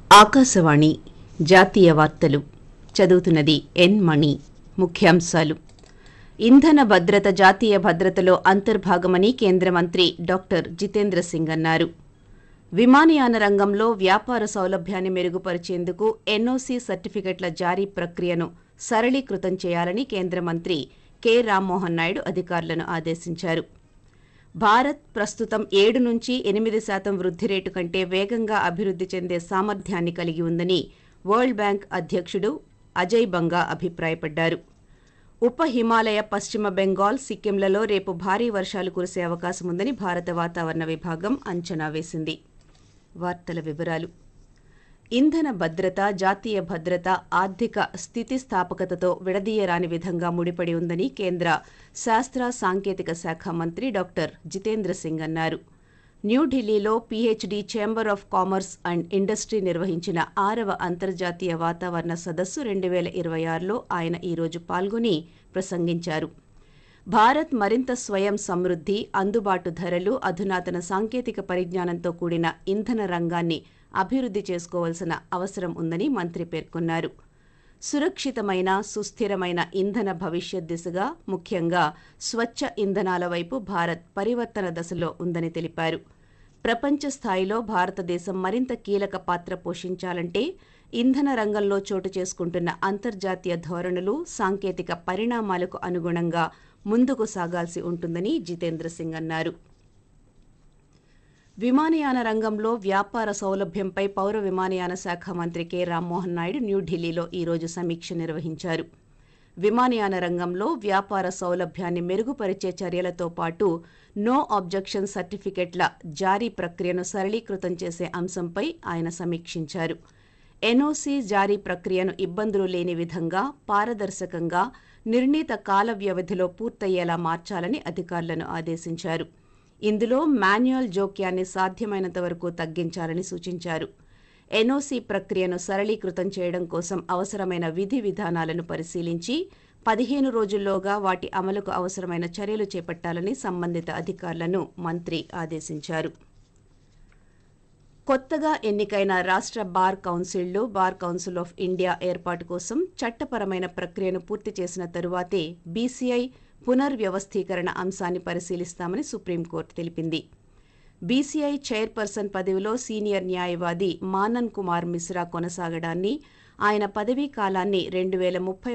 ఆకాశవాణి జాతీయ వార్తలు చదువుతున్నది ఎన్ మణి ముఖ్యాంశాలు ఇంధన భద్రత జాతీయ భద్రతలో అంతర్భాగమని కేంద్ర మంత్రి డాక్టర్ జితేంద్ర సింగ్ అన్నారు విమానయాన రంగంలో వ్యాపార సౌలభ్యాన్ని మెరుగుపరిచేందుకు ఎన్ఓసీ సర్టిఫికెట్ల జారీ ప్రక్రియను సరళీకృతం చేయాలని కేంద్ర మంత్రి కె రామ్మోహన్ నాయుడు అధికారులను ఆదేశించారు భారత్ ప్రస్తుతం ఏడు నుంచి ఎనిమిది శాతం వృద్ధి రేటు కంటే వేగంగా అభివృద్ధి చెందే సామర్థ్యాన్ని కలిగి ఉందని వరల్డ్ బ్యాంక్ అధ్యక్షుడు అజయ్ బంగా అభిప్రాయపడ్డారు ఉప హిమాలయ పశ్చిమ బెంగాల్ సిక్కింలలో రేపు భారీ వర్షాలు కురిసే అవకాశం ఉందని భారత వాతావరణ విభాగం అంచనా వేసింది వార్తల వివరాలు ఇంధన భద్రత జాతీయ భద్రత ఆర్థిక స్థితిస్థాపకతతో విడదీయరాని విధంగా ముడిపడి ఉందని కేంద్ర శాస్త్ర సాంకేతిక శాఖ మంత్రి డాక్టర్ జితేంద్ర సింగ్ అన్నారు న్యూఢిల్లీలో PHD chamber of commerce and industry నిర్వహించిన ఆరవ అంతర్జాతీయ వాతావరణ సదస్సు రెండు వేల ఇరవై ఆరులో ఆయన ఈరోజు పాల్గొని ప్రసంగించారు భారత్ మరింత స్వయం సమృద్ధి అందుబాటు ధరలు అధునాతన సాంకేతిక పరిజ్ఞానంతో కూడిన ఇంధన రంగాన్ని అభివృద్ధి చేసుకోవాల్సిన అవసరం ఉందని మంత్రి పేర్కొన్నారు సురక్షితమైన సుస్థిరమైన ఇంధన భవిష్యత్ దిశగా ముఖ్యంగా స్వచ్ఛ ఇంధనాల వైపు భారత్ పరివర్తన దశలో ఉందని తెలిపారు ప్రపంచ స్థాయిలో భారతదేశం మరింత కీలక పాత్ర పోషించాలంటే ఇంధన రంగంలో చోటు చేసుకుంటున్న అంతర్జాతీయ ధోరణులు సాంకేతిక పరిణామాలకు అనుగుణంగా ముందుకు సాగాల్సి ఉంటుందని జితేంద్ర సింగ్ అన్నారు విమానయాన రంగంలో వ్యాపార సౌలభ్యంపై పౌర విమానయాన శాఖ మంత్రి కె రామ్మోహన్ నాయుడు న్యూఢిల్లీలో ఈరోజు సమీక్ష నిర్వహించారు విమానయాన రంగంలో వ్యాపార సౌలభ్యాన్ని మెరుగుపరిచే చర్యలతో పాటు నో ఆబ్జెక్షన్ సర్టిఫికెట్ల జారీ ప్రక్రియను సరళీకృతం చేసే అంశంపై ఆయన సమీక్షించారు ఎన్ఓసీ జారీ ప్రక్రియను ఇబ్బందులు లేని విధంగా పారదర్శకంగా నిర్ణీత కాల వ్యవధిలో పూర్తయ్యేలా మార్చాలని అధికారులను ఆదేశించారు ఇందులో మాన్యువల్ జోక్యాన్ని సాధ్యమైనంత వరకు తగ్గించాలని సూచించారు ఎన్ఓసీ ప్రక్రియను సరళీకృతం చేయడం కోసం అవసరమైన విధి విధానాలను పరిశీలించి పదిహేను రోజుల్లోగా వాటి అమలుకు అవసరమైన చర్యలు చేపట్టాలని సంబంధిత అధికారులను మంత్రి ఆదేశించారు కొత్తగా ఎన్నికైన రాష్ట్ర బార్ కౌన్సిళ్లు బార్ కౌన్సిల్ ఆఫ్ ఇండియా ఏర్పాటు కోసం చట్టపరమైన ప్రక్రియను పూర్తి చేసిన తరువాతే బీసీఐ పునర్వ్యవస్థీకరణ అంశాన్ని పరిశీలిస్తామని సుప్రీంకోర్టు తెలిపింది బీసీఐ చైర్పర్సన్ పదవిలో సీనియర్ న్యాయవాది మానన్ కుమార్ మిశ్రా కొనసాగడాన్ని ఆయన పదవీ కాలాన్ని రెండు వేల ముప్పై